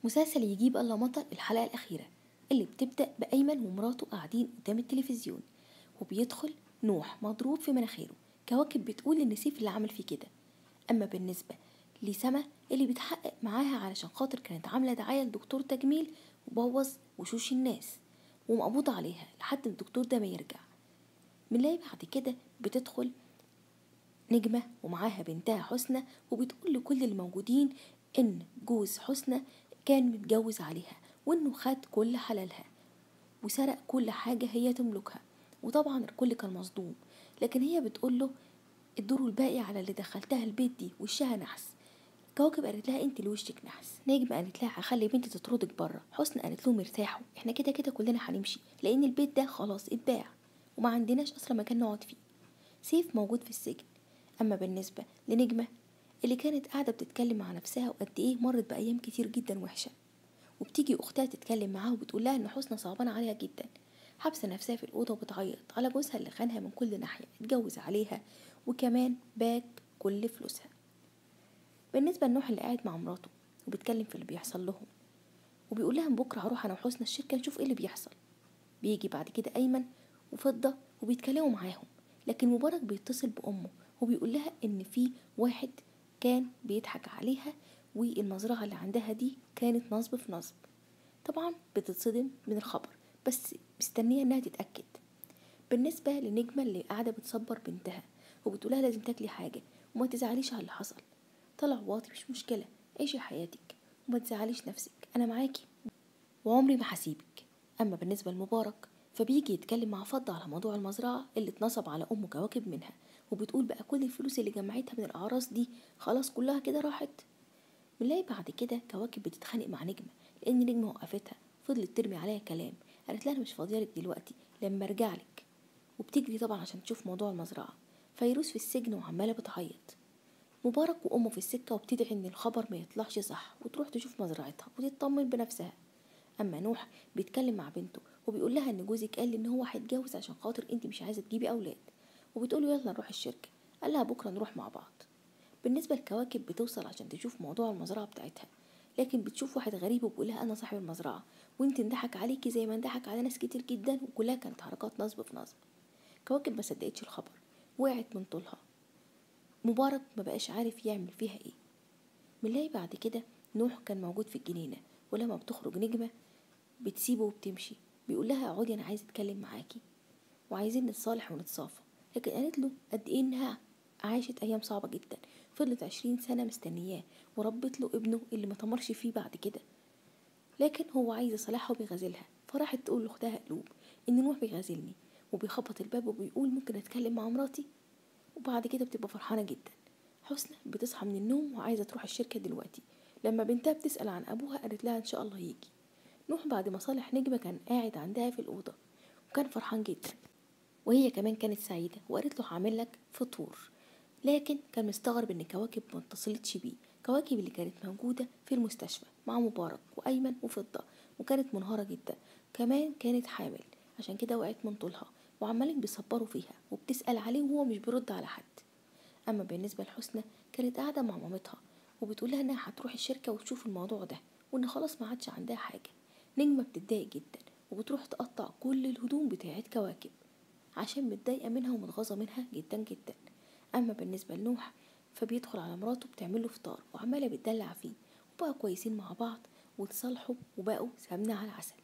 مسلسل يجيب الله مطر الحلقة الأخيرة اللي بتبدأ بأيمن ومراته قاعدين قدام التلفزيون وبيدخل نوح مضروب في مناخيره كواكب بتقول إن سيف اللي عمل فيه كده أما بالنسبة لسما اللي بتحقق معاها علشان خاطر كانت عاملة دعاية لدكتور تجميل وبوظ وشوش الناس ومقبوض عليها لحد ما الدكتور ده ما يرجع بنلاقي بعد كده بتدخل نجمة ومعاها بنتها حسنى وبتقول لكل الموجودين إن جوز حسنى كان متجوز عليها وإنه خد كل حلالها وسرق كل حاجة هي تملكها وطبعا الكل كان مصدوم لكن هي بتقوله الدور الباقي على اللي دخلتها البيت دي وشها نحس كواكب قالت لها انت اللي وشك نحس نجم قالت لها هخلي بنتي تطردك بره حسن قالت لهم ارتاحوا احنا كده كده كلنا هنمشي لان البيت ده خلاص اتباع وما عندناش اصلا مكان نقعد فيه سيف موجود في السجن اما بالنسبه لنجمه اللي كانت قاعده بتتكلم مع نفسها وقد ايه مرت بايام كتير جدا وحشه وبتيجي اختها تتكلم معاها وبتقول لها ان حسنى صعبانه عليها جدا حابسه نفسها في الاوضه وبتعيط على جوزها اللي خانها من كل ناحيه اتجوز عليها وكمان باك كل فلوسها بالنسبه لنوح اللي قاعد مع مراته وبيتكلم في اللي بيحصل لهم وبيقول لها بكره هروح انا وحسنى الشركه نشوف ايه اللي بيحصل بيجي بعد كده ايمن وفضه وبيتكلموا معاهم لكن مبارك بيتصل بامه وبيقول لها ان في واحد كان بيضحك عليها والمزرعة اللي عندها دي كانت نصب في نصب طبعا بتتصدم من الخبر بس مستنية انها تتأكد بالنسبة لنجمة اللي قاعدة بتصبر بنتها وبتقولها لازم تاكلي حاجة وما تزعليش على اللي حصل طلع واطي مش مشكلة عيشي حياتك وما تزعليش نفسك أنا معاكي وعمري ما هسيبك أما بالنسبة لمبارك فبيجي يتكلم مع فضة على موضوع المزرعة اللي اتنصب على أم كواكب منها وبتقول بقى كل الفلوس اللي جمعتها من الأعراس دي خلاص كلها كده راحت بنلاقي بعد كده كواكب بتتخانق مع نجمة لأن نجمة وقفتها فضلت ترمي عليها كلام قالت لها أنا مش فاضيالك دلوقتي لما أرجعلك وبتجري طبعا عشان تشوف موضوع المزرعة فيروز في السجن وعمالة بتعيط مبارك وأمه في السكة وبتدعي إن الخبر ما يطلعش صح وتروح تشوف مزرعتها وتطمن بنفسها أما نوح بيتكلم مع بنته وبيقول لها إن جوزك قال إن هو هيتجوز عشان خاطر أنت مش عايزة تجيبي أولاد وبتقوله يلا نروح الشركة قال لها بكرة نروح مع بعض بالنسبة لكواكب بتوصل عشان تشوف موضوع المزرعة بتاعتها لكن بتشوف واحد غريب وبيقول لها أنا صاحب المزرعة وانت اندحك عليكي زي ما اندحك على ناس كتير جدا وكلها كانت حركات نصب في نصب كواكب ما صدقتش الخبر وقعت من طولها مبارك ما بقاش عارف يعمل فيها ايه بنلاقي بعد كده نوح كان موجود في الجنينة ولما بتخرج نجمة بتسيبه وبتمشي بيقول لها اقعدي انا عايز اتكلم معاكي وعايزين نتصالح ونتصافى لكن قالت له قد ايه انها عاشت ايام صعبة جدا فضلت عشرين سنة مستنياه وربت له ابنه اللي ما تمرش فيه بعد كده لكن هو عايز يصالحها وبيغازلها فراحت تقول لاختها قلوب ان نوح بيغازلني وبيخبط الباب وبيقول ممكن اتكلم مع مراتي وبعد كده بتبقى فرحانة جدا حسنى بتصحى من النوم وعايزة تروح الشركة دلوقتي لما بنتها بتسأل عن أبوها قالت لها إن شاء الله يجي نوح بعد ما صالح نجمة كان قاعد عندها في الأوضة وكان فرحان جدا وهي كمان كانت سعيدة وقالت له هعمل لك فطور لكن كان مستغرب ان كواكب ما اتصلتش بيه كواكب اللي كانت موجودة في المستشفى مع مبارك وأيمن وفضة وكانت منهارة جدا كمان كانت حامل عشان كده وقعت من طولها وعمالين بيصبروا فيها وبتسأل عليه وهو مش بيرد على حد أما بالنسبة لحسنى كانت قاعدة مع مامتها وبتقول لها إنها هتروح الشركة وتشوف الموضوع ده وإن خلاص ما عادش عندها حاجة نجمة بتتضايق جدا وبتروح تقطع كل الهدوم بتاعت كواكب عشان متضايقة منها ومتغاظة منها جدا جدا أما بالنسبة لنوح فبيدخل على مراته بتعمله فطار وعمالة بتدلع فيه وبقوا كويسين مع بعض وتصالحوا وبقوا سمنة على العسل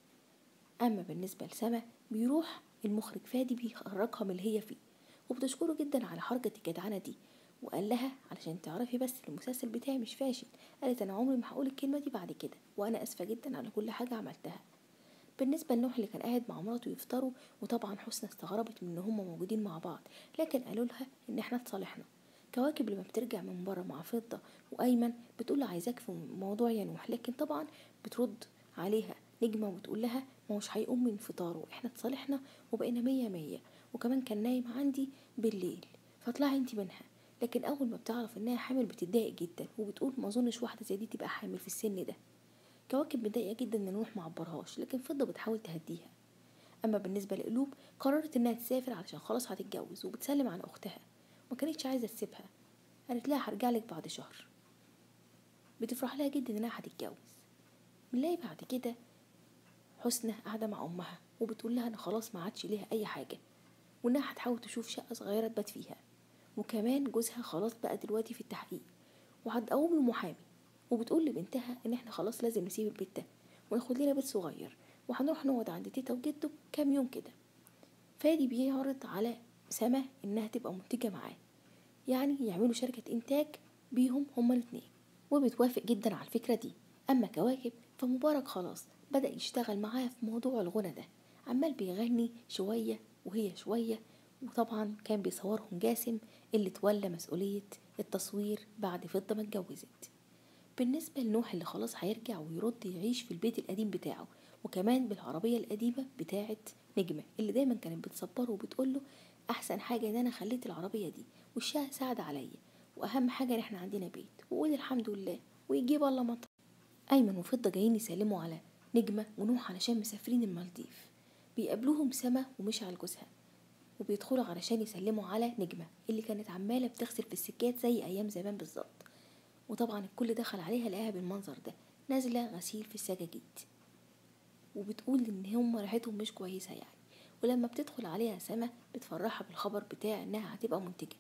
أما بالنسبة لسما بيروح المخرج فادي بيخرجها من اللي هي فيه وبتشكره جدا على حركة الجدعنة دي وقال لها علشان تعرفي بس المسلسل بتاعي مش فاشل قالت انا عمري ما هقول الكلمه دي بعد كده وانا اسفه جدا على كل حاجه عملتها بالنسبة لنوح اللي كان قاعد مع مراته يفطروا وطبعا حسنى استغربت من ان هما موجودين مع بعض لكن قالوا لها ان احنا اتصالحنا كواكب لما بترجع من بره مع فضة وأيمن بتقول عايزاك في موضوع يا نوح لكن طبعا بترد عليها نجمة وتقول لها ما هوش هيقوم من فطاره احنا اتصالحنا وبقينا مية مية وكمان كان نايم عندي بالليل فاطلعي انت منها لكن اول ما بتعرف انها حامل بتتضايق جدا وبتقول ما اظنش واحده زي دي تبقى حامل في السن ده كواكب متضايقه جدا ان نوح معبرهاش لكن فضه بتحاول تهديها اما بالنسبه لقلوب قررت انها تسافر علشان خلاص هتتجوز وبتسلم على اختها ما كانتش عايزه تسيبها قالت لها هرجع لك بعد شهر بتفرح لها جدا انها هتتجوز بنلاقي بعد كده حسنى قاعدة مع أمها وبتقول لها أنا خلاص ما عادش ليها أي حاجة وإنها هتحاول تشوف شقة صغيرة تبات فيها وكمان جوزها خلاص بقى دلوقتي في التحقيق وهتقوم له محامي وبتقول لبنتها إن إحنا خلاص لازم نسيب البيت ده وناخد لنا بيت صغير وهنروح نقعد عند تيتا وجده كام يوم كده فادي بيعرض على سما إنها تبقى منتجة معاه يعني يعملوا شركة إنتاج بيهم هما الاتنين وبتوافق جدا على الفكرة دي أما كواكب فمبارك خلاص بدأ يشتغل معاه في موضوع الغنى ده عمال بيغني شوية وهي شوية وطبعا كان بيصورهم جاسم اللي تولى مسؤولية التصوير بعد فضة ما اتجوزت بالنسبة لنوح اللي خلاص هيرجع ويرد يعيش في البيت القديم بتاعه وكمان بالعربية القديمة بتاعة نجمة اللي دايما كانت بتصبره وبتقوله أحسن حاجة إن أنا خليت العربية دي وشها ساعد عليا وأهم حاجة إن إحنا عندنا بيت وقول الحمد لله ويجيب الله مطر أيمن وفضة جايين يسلموا على نجمة ونوح علشان مسافرين المالديف بيقابلوهم سما ومشعل جوزها وبيدخلوا علشان يسلموا على نجمة اللي كانت عمالة بتغسل في السكات زي أيام زمان بالظبط وطبعا الكل دخل عليها لقاها بالمنظر ده نازلة غسيل في السجاجيد وبتقول إن هم ريحتهم مش كويسة يعني ولما بتدخل عليها سما بتفرحها بالخبر بتاع إنها هتبقى منتجة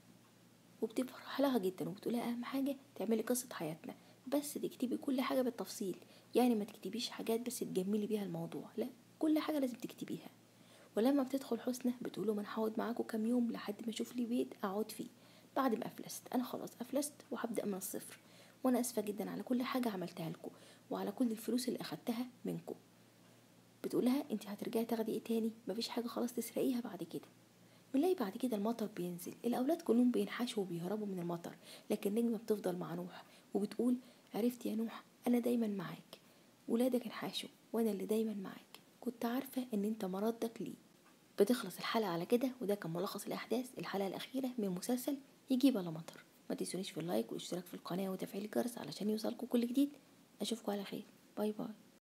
وبتفرح لها جدا وبتقولها أهم حاجة تعملي قصة حياتنا بس تكتبي كل حاجة بالتفصيل يعني ما تكتبيش حاجات بس تجملي بيها الموضوع لا كل حاجة لازم تكتبيها ولما بتدخل حسنى بتقول انا هقعد معاكم كام يوم لحد ما اشوف لي بيت اقعد فيه بعد ما افلست انا خلاص افلست وهبدا من الصفر وانا اسفه جدا على كل حاجه عملتها لكم وعلى كل الفلوس اللي اخدتها منكم بتقولها انت هترجعي تاخدي ايه تاني مفيش حاجه خلاص تسرقيها بعد كده بنلاقي بعد كده المطر بينزل الاولاد كلهم بينحشوا وبيهربوا من المطر لكن نجمه بتفضل مع نوح وبتقول عرفت يا نوح انا دايما معاك ولادك انحاشوا وانا اللي دايما معاك كنت عارفه ان انت مردك ليه بتخلص الحلقه على كده وده كان ملخص الاحداث الحلقه الاخيره من مسلسل يجيب على مطر ما تنسونيش في اللايك والاشتراك في القناه وتفعيل الجرس علشان يوصلكم كل جديد اشوفكم على خير باي باي